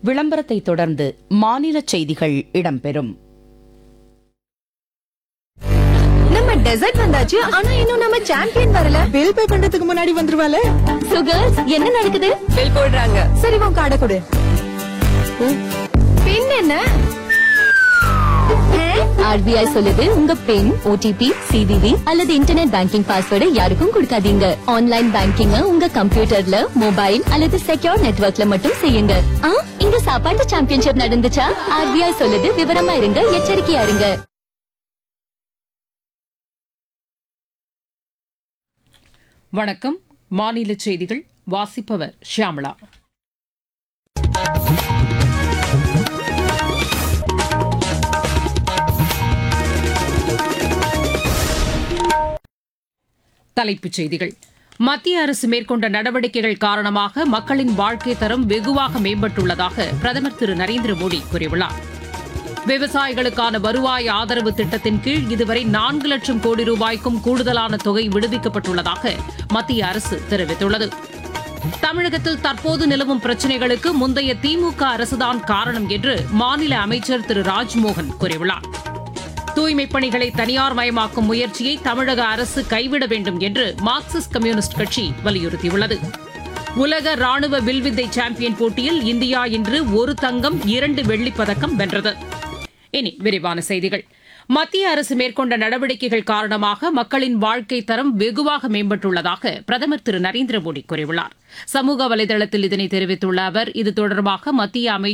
விளம்பரத்தை தொடர்ந்து மாநில செய்திகள் இடம்பெறும் நம்ம டெசர்ட் வந்தாச்சு ஆனா இன்னும் நம்ம சாம்பியன் வரல பில் பே பண்றதுக்கு முன்னாடி வந்துருவாளே சோ கேர்ள்ஸ் என்ன நடக்குது பில் போடுறாங்க சரி உன் கார்டை கொடு பின் என்ன ஆர்பிஐ சொல்லுது உங்க பின் ஓடிபி சிவிவி அல்லது இன்டர்நெட் பேங்கிங் பாஸ்வேர்டை யாருக்கும் கொடுக்காதீங்க ஆன்லைன் பேங்கிங்க உங்க கம்ப்யூட்டர்ல மொபைல் அல்லது செக்யூர் நெட்வொர்க்ல மட்டும் செய்யுங்க ஆ, இங்க சாப்பாட்டு சாம்பியன்ஷிப் நடந்துச்சா ஆர்பிஐ சொல்லுது விவரமா இருங்க எச்சரிக்கையா இருங்க வணக்கம் மாநில செய்திகள் வாசிப்பவர் ஷியாமளா தலைப்புச் செய்திகள் மத்திய அரசு மேற்கொண்ட நடவடிக்கைகள் காரணமாக மக்களின் வாழ்க்கை தரம் வெகுவாக மேம்பட்டுள்ளதாக பிரதமர் திரு நரேந்திர மோடி கூறியுள்ளார் விவசாயிகளுக்கான வருவாய் ஆதரவு திட்டத்தின் கீழ் இதுவரை நான்கு லட்சம் கோடி ரூபாய்க்கும் கூடுதலான தொகை விடுவிக்கப்பட்டுள்ளதாக மத்திய அரசு தெரிவித்துள்ளது தமிழகத்தில் தற்போது நிலவும் பிரச்சினைகளுக்கு முந்தைய திமுக அரசுதான் காரணம் என்று மாநில அமைச்சர் திரு ராஜ்மோகன் கூறியுள்ளார் தூய்மைப் பணிகளை தனியார் மயமாக்கும் முயற்சியை தமிழக அரசு கைவிட வேண்டும் என்று மார்க்சிஸ்ட் கம்யூனிஸ்ட் கட்சி வலியுறுத்தியுள்ளது உலக ராணுவ வில்வித்தை சாம்பியன் போட்டியில் இந்தியா இன்று ஒரு தங்கம் இரண்டு வெள்ளிப் பதக்கம் வென்றது இனி விரிவான செய்திகள் மத்திய அரசு மேற்கொண்ட நடவடிக்கைகள் காரணமாக மக்களின் வாழ்க்கை தரம் வெகுவாக மேம்பட்டுள்ளதாக பிரதமர் திரு நரேந்திர மோடி கூறியுள்ளார் சமூக வலைதளத்தில் இதனை தெரிவித்துள்ள அவர் இது தொடர்பாக மத்திய அமைச்சர்